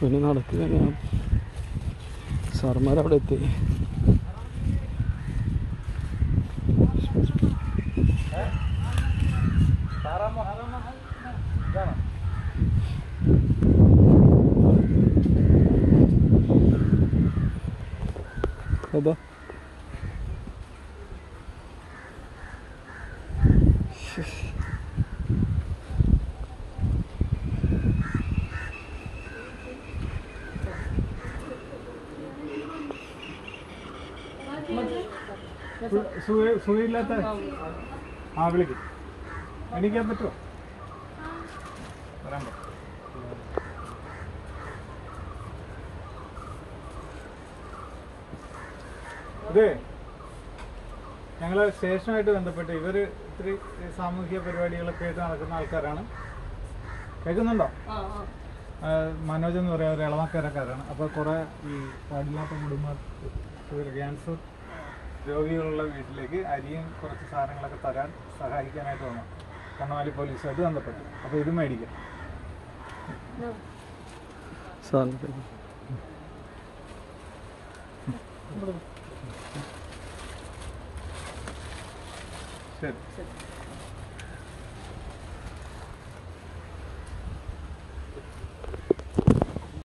പിന്നെ നടക്കുകയാണ് സാർമാരവിടെ എത്തി അതാ സുഖ- സുഖമില്ലാത്ത ആ വിളിക്കും എണീക്കാൻ പറ്റുമോ വരാൻ പറ്റും ഇതേ ഞങ്ങൾ സ്റ്റേഷനുമായിട്ട് ബന്ധപ്പെട്ട് ഇവർ ഇത്തിരി സാമൂഹിക പരിപാടികളൊക്കെ ആയിട്ട് നടക്കുന്ന ആൾക്കാരാണ് കേൾക്കുന്നുണ്ടോ ആ, മനോജ് എന്ന് പറയുന്ന ഒരു ഇളമക്കരക്കാരാണ് അപ്പോൾ കുറേ ഈ പാടില്ലാത്ത കുടുംബ ക്യാൻസർ രോഗികളുള്ള വീട്ടിലേക്ക് അരിയും കുറച്ച് സാധനങ്ങളൊക്കെ തരാൻ സഹായിക്കാനായിട്ട് വന്നു കണ്ണവാലി പോലീസുമായിട്ട് ബന്ധപ്പെട്ടു അപ്പോൾ ഇത് മേടിക്കാം സാറിന് ശരി